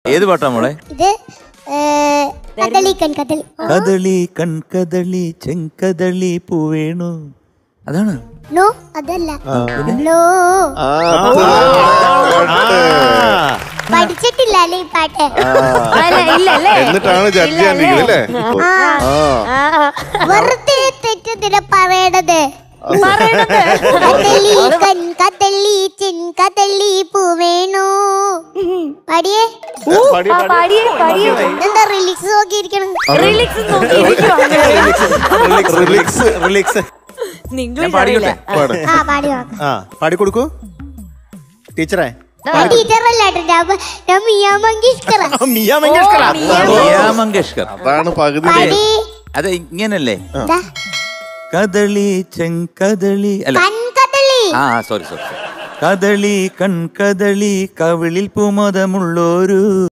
ഏത് പാട്ടാ മോളെ ഇത് ഏ, കദളിക്കൻ കദളി കദളി കൺകദളി ചെങ്കദളി പൂവേണു അതാണ് നോ അതല്ല നോ പഠിച്ചിട്ടില്ല അല്ലേ ഈ പാട്ട് അല്ല, ഇല്ല അല്ലേ എന്നിട്ടാണ് ജഡ്ജ് ചെയ്യാണ്ടിരിക്കുന്നത് അല്ലേ ആ ആ വെറുതെ തെറ്റെന്തിന പറയണത് പറയണത് കദളി കൺ കദളി ചെൻ കദളി പൂവേണു പാടിയേ പാടി, ആ, പാടിയേ പാടിയേ എന്താ റിലീക്സ് നോക്കിയിരിക്കണം റിലിക്സ് നോക്കിയിരിക്കുവാണ് റിലിക്സ് റിലിക്സ് ഇംഗ്ലീഷ് പാടിക്കോട്ടെ? അറിയില്ല പാട് ആ പാടി നോക്കാം ആ പാടിക്കൊടുക്കൂ ടീച്ചറെ ടീച്ചറല്ല കേട്ടോ ഞാൻ ഞാൻ മിയാ മങ്കേഷ്കറാ മിയ മങ്കേഷ്കർ മിയാ മങ്കേഷ്കർ അതാണ് പകുതി പാടി അത് ഇങ്ങനല്ലേ ദാ, കദളി ചെങ്കദളി അല്ല കൺ കദളി ആ സോറി സോറി കദളി കൺകദളി കവിളിൽ പൂമതമുള്ളൊരു